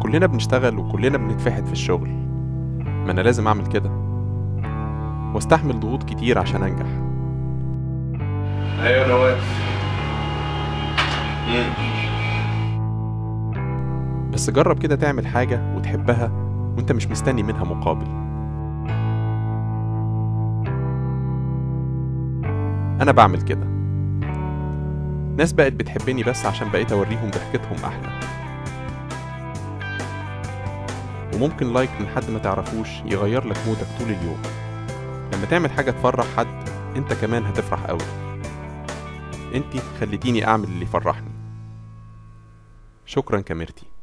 كلنا بنشتغل وكلنا بنتفحت في الشغل ما انا لازم اعمل كده واستحمل ضغوط كتير عشان انجح ايوه انا واقف بس جرب كده تعمل حاجة وتحبها وانت مش مستني منها مقابل انا بعمل كده ناس بقت بتحبني بس عشان بقيت اوريهم ضحكتهم احلى وممكن لايك من حد ما تعرفوش يغير لك مودك طول اليوم لما تعمل حاجة تفرح حد انت كمان هتفرح قوي انتي خليتيني اعمل اللي يفرحني شكرا كاميرتي